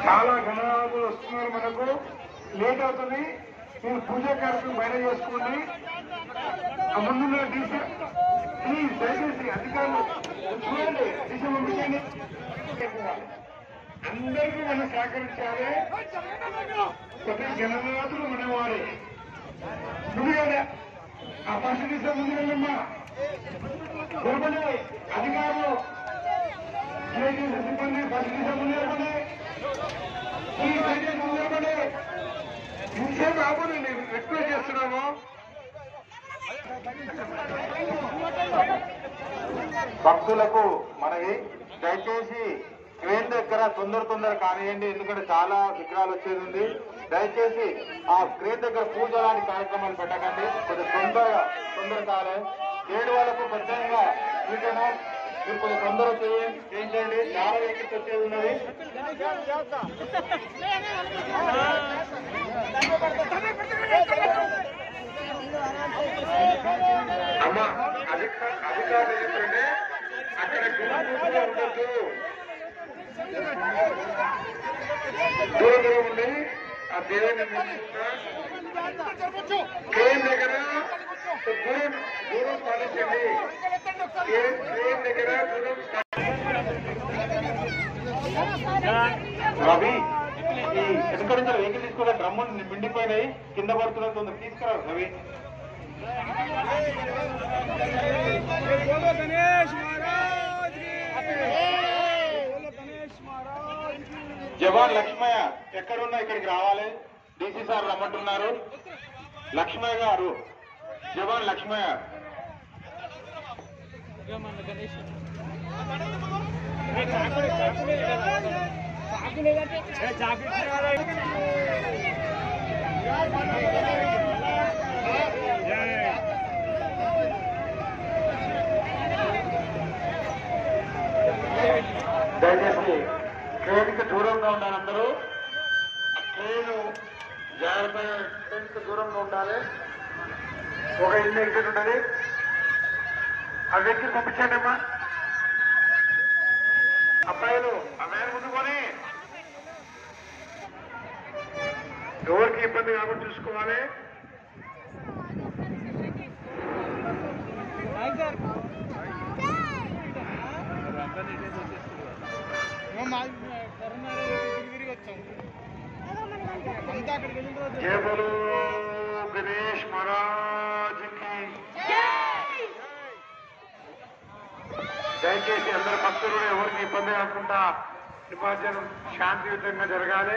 చాలా గణనాలు వస్తున్నారు మనకు లేట్ అవుతుంది మీరు పూజా కార్యక్రమం బయట చేసుకోండి ఆ ముందున్న డీసీ ప్లీజ్ దయచేసి అధికారులు చూడండి డీసీ పంపించండి అందరికీ మనం సహకరించాలి ప్రతి గణనాథులు మనవాడే ముందుగా ఆ ఫస్ట్ డీసీ ముందుగా నిలబడి అధికారులు చేసిన సిబ్బంది ఫస్ట్ డీసీ ముందు నిలబడి ఈ దయచేసి ముందు నిలబడి ఇంకేం ఆపండి రిక్వెస్ట్ చేస్తున్నాము భక్తులకు మనవి దయచేసి క్రేన్ దగ్గర తొందర తొందర కానివ్వండి ఎందుకంటే చాలా విగ్రహాలు వచ్చేది ఉంది దయచేసి ఆ క్రేన్ దగ్గర పూజ లాంటి కార్యక్రమాలు పెట్టకండి కొంచెం తొందరగా తొందర కాలే ఏడు వాళ్ళకు ప్రత్యేకంగా వీటైనా మీరు కొంచెం తొందర చేయండి చేయించండి చాలా వెహికల్స్ వచ్చేది ఉన్నది అమ్మ అధిక- అధికారులు ఏంటంటే అక్కడ గుంపుగా ఉండొద్దు దూరం దూరం ఉండి ఆ దేవుని ట్రైన్ దగ్గర దూరం దూరం పాటించండి ట్రైన్ ట్రైన్ దగ్గర దూరం రవి ఈ వెనుక నుంచి వెహికల్ తీసుకున్న డ్రమ్ములు నిండిపోయినాయి కింద పడుతున్న తొందర తీసుకురా రవి बोलो गणेश महाराज की बोलो गणेश महाराज की జవాన్ లక్ష్మయ్య ఎక్కడున్నా ఇక్కడికి రావాలి డీసీ సార్ రమ్మంటున్నారు లక్ష్మయ్య గారు జవాన్ లక్ష్మయ్య దయచేసి ట్రైన్ కి దూరంగా ఉండాలి అందరూ ఆ ట్రైన్ జాగ్రత్తగా ట్రైన్ కి దూరంగా ఉండాలి ఒక ఇల్లు ఎగ్జిట్ ఉండాలి ఆ వెహికల్ పంపించండి అమ్మా అబ్బాయిలు ఆ వ్యాన్ ముందుకొని ఎవరికి ఇబ్బంది కాకుండా చూసుకోవాలి కరోనా తిరిగి వచ్చాం అంతా అక్కడికి వెళ్ళిన రోజు జయ బలో గణేష్ మహారాజ్ కి దయచేసి అందరు భక్తులు ఎవరికి ఇబ్బంది కాకుండా నిమజ్జనం శాంతియుతంగా జరగాలి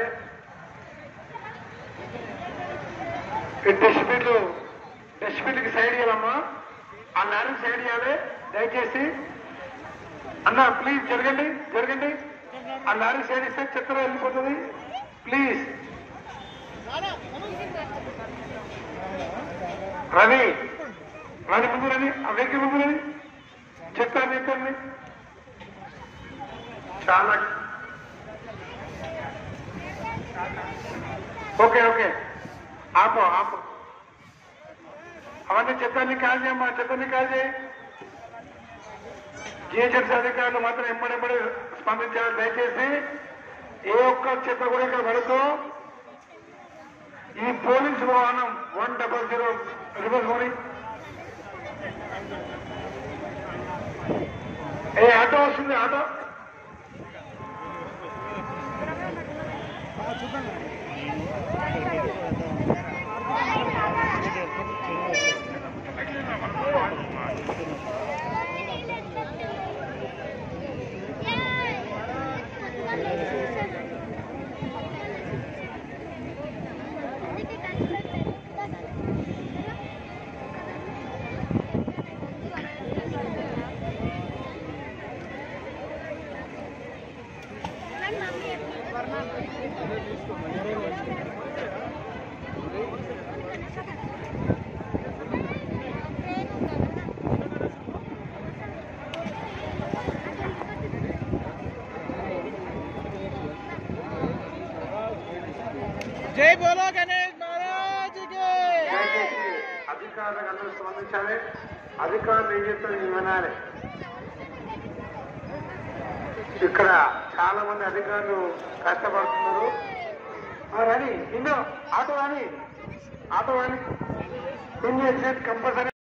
ఈ డస్ట్బిన్లు డస్ట్బిన్కి సైడ్ ఇవ్వాలమ్మా ఆ లారీ సైడ్ ఇవ్వాలి దయచేసి అన్న ప్లీజ్ జరగండి జరగండి ఆ లారీ సైడ్ ఇస్తే చెత్త వెళ్ళిపోతుంది ప్లీజ్ రవి రవి ముందు రవి ఆ వెహికల్ ముందు రవి చెప్తాను చెప్తాను చాలా ఓకే ఓకే ఆపు ఆపు అవన్నీ చెత్తాన్ని కాల్ చేయమ్మా చెత్తాన్ని కాల్ చేయి జిహెచ్ఎంసీ అధికారులు మాత్రం ఎంబడెంబడి స్పందించాలి దయచేసి ఏ ఒక్క చెత్త కూడా ఇక్కడ పడుతూ ఈ పోలీసు వాహనం వన్ డబల్ జీరో రివర్స్ మోని ఏ ఆటో వస్తుంది ఆటో జై బోలో గణేష్ మహారాజ్ కి దయచేసి అధికారులకు అందరూ స్పందించాలి అధికారులు ఏం చెప్తారు ఇది వినాలి ఇక్కడ చాలా మంది అధికారులు కష్టపడుతున్నారు ఆ, రాని నిన్ను ఆటో రాని ఆటో రాని కొన్ని కంపల్సరీ